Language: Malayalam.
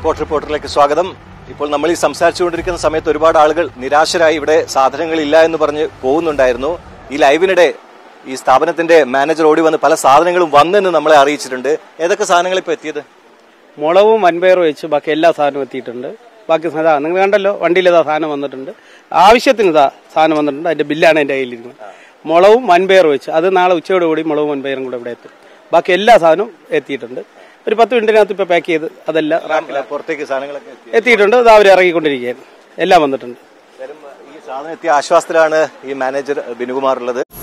സ്പോട്ട് റിപ്പോർട്ടറിലേക്ക് സ്വാഗതം ഇപ്പോൾ നമ്മൾ ഈ സംസാരിച്ചുകൊണ്ടിരിക്കുന്ന സമയത്ത് ഒരുപാട് ആളുകൾ നിരാശരായി ഇവിടെ സാധനങ്ങൾ ഇല്ല എന്ന് പറഞ്ഞ് പോകുന്നുണ്ടായിരുന്നു ഈ ലൈവിനിടെ ഈ സ്ഥാപനത്തിന്റെ മാനേജർ ഓടി വന്ന് പല സാധനങ്ങളും വന്നെന്ന് നമ്മളെ അറിയിച്ചിട്ടുണ്ട് ഏതൊക്കെ സാധനങ്ങൾ ഇപ്പൊ എത്തിയത് മുളവും വൻപയറും വെച്ച് ബാക്കി എല്ലാ സാധനവും എത്തിയിട്ടുണ്ട് ബാക്കി സാ- നിങ്ങൾ കണ്ടല്ലോ വണ്ടിയിൽ ഇതാ സാധനം വന്നിട്ടുണ്ട് ആവശ്യത്തിന് ഇതാ സാധനം വന്നിട്ടുണ്ട് അതിന്റെ ബില്ലാണ് എന്റെ കയ്യിലിരിക്കുന്നത് മുളവും വൻപയറും വെച്ച് അത് നാളെ ഉച്ചയോട് കൂടി മുളവും വൻപയറും കൂടെ ഇവിടെ എത്തും ബാക്കി എല്ലാ സാധനവും എത്തിയിട്ടുണ്ട് ഒരു പത്ത് മിനിറ്റിനകത്ത് ഇപ്പൊ പാക്ക് ചെയ്ത് അതെല്ലാം റാപ്പിലാക്കി പുറത്തേക്ക് സാധനങ്ങളൊക്കെ എത്തി എത്തിയിട്ടുണ്ട് അത് അവർ ഇറങ്ങിക്കൊണ്ടിരിക്കുകയാണ് എല്ലാം വന്നിട്ടുണ്ട് എന്തായാലും ഈ സാധനം എത്തിയ ആശ്വാസത്തിലാണ് ഈ മാനേജർ ബിനുകുമാർ ഉള്ളത്